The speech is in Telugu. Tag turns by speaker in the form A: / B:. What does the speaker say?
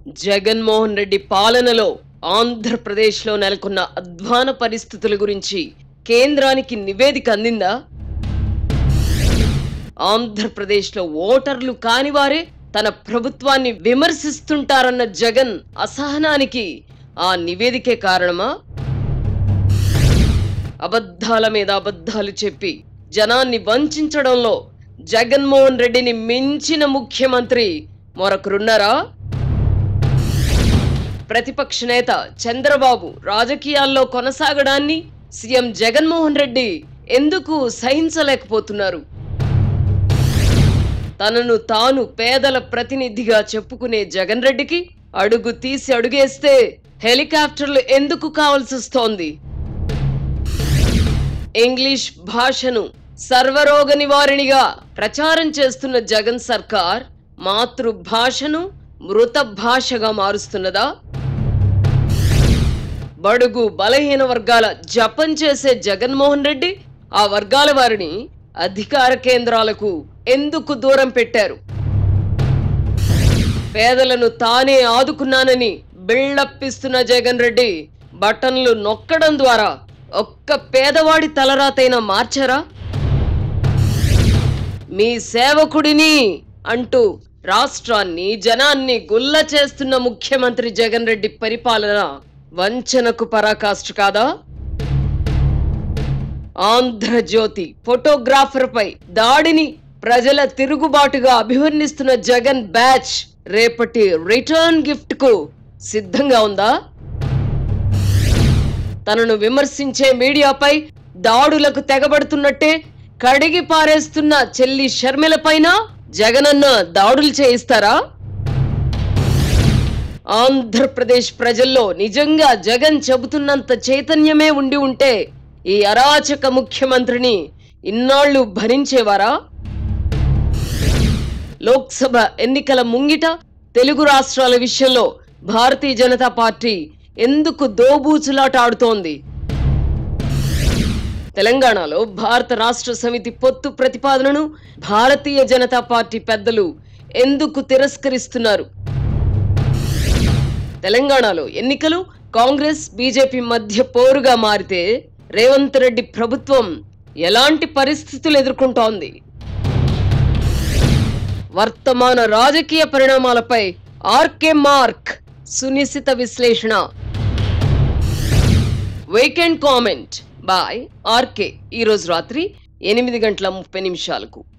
A: జగన్మోహన్ రెడ్డి పాలనలో ఆంధ్రప్రదేశ్లో నెలకొన్న అధ్వాన పరిస్థితుల గురించి కేంద్రానికి నివేదిక అందిందా ఆంధ్రప్రదేశ్లో ఓటర్లు కానివారే తన ప్రభుత్వాన్ని విమర్శిస్తుంటారన్న జగన్ అసహనానికి ఆ నివేదికే కారణమా అబద్ధాల మీద అబద్ధాలు చెప్పి జనాన్ని వంచడంలో జగన్మోహన్ రెడ్డిని మించిన ముఖ్యమంత్రి మరొకరున్నారా ప్రతిపక్ష నేత చంద్రబాబు రాజకీయాల్లో కొనసాగడాన్ని సీఎం జగన్మోహన్ రెడ్డి ఎందుకు సహించలేకపోతున్నారు తనను తాను పేదల ప్రతినిధిగా చెప్పుకునే జగన్ రెడ్డికి అడుగు తీసి అడుగేస్తే హెలికాప్టర్లు ఎందుకు కావాల్సి వస్తోంది ఇంగ్లీష్ భాషను సర్వరోగ నివారణిగా ప్రచారం చేస్తున్న జగన్ సర్కార్ మాతృభాషను మృత భాషగా మారుస్తున్నదా బడుగు బలహీన వర్గాల జపం చేసే జగన్మోహన్ రెడ్డి ఆ వర్గాల వారిని అధికార కేంద్రాలకు ఎందుకు దూరం పెట్టారు పేదలను తానే ఆదుకున్నానని బిళ్ళప్పిస్తున్న జగన్ రెడ్డి బటన్లు నొక్కడం ద్వారా ఒక్క పేదవాడి తలరాతైనా మార్చారా మీ సేవకుడిని అంటూ రాష్ట్రాన్ని జనాన్ని గుల్ల చేస్తున్న ముఖ్యమంత్రి జగన్ రెడ్డి పరిపాలన వంచనకు పరాకాష్ట కాదా ఆంధ్రజ్యోతి ఫోటోగ్రాఫర్ పై దాడిని ప్రజల తిరుగుబాటుగా అభివర్ణిస్తున్న జగన్ బ్యాచ్ రేపటి రిటర్న్ గిఫ్ట్ కు సిద్ధంగా ఉందా తనను విమర్శించే మీడియాపై దాడులకు తెగబడుతున్నట్టే కడిగి పారేస్తున్న చెల్లి షర్మిల పైన జగనన్న దాడులు చేయిస్తారా ఆంధ్రప్రదేశ్ ప్రజల్లో నిజంగా జగన్ చెబుతున్నంత చైతన్యమే ఉండి ఉంటే ఈ అరాచక ముఖ్యమంత్రిని ఇన్నాళ్లు భరించేవారా లోక్సభ ఎన్నికల ముంగిట తెలుగు రాష్ట్రాల విషయంలో భారతీయ జనతా పార్టీ ఎందుకు దోబూచులాట ఆడుతోంది తెలంగాణలో భారత రాష్ట్ర సమితి పొత్తు ప్రతిపాదనను భారతీయ జనతా పార్టీ పెద్దలు ఎందుకు తిరస్కరిస్తున్నారు తెలంగాణలో ఎన్నికలు కాంగ్రెస్ బీజేపీ మధ్య పోరుగా మారితే రేవంత్ రెడ్డి ప్రభుత్వం ఎలాంటి పరిస్థితులు ఎదుర్కొంటోంది వర్తమాన రాజకీయ పరిణామాలపై ఆర్కే మార్క్ సునిశ్చిత విశ్లేషణ వీకెండ్ కామెంట్ బాయ్ ఆర్కే ఈరోజు రాత్రి ఎనిమిది గంటల ముప్పై నిమిషాలకు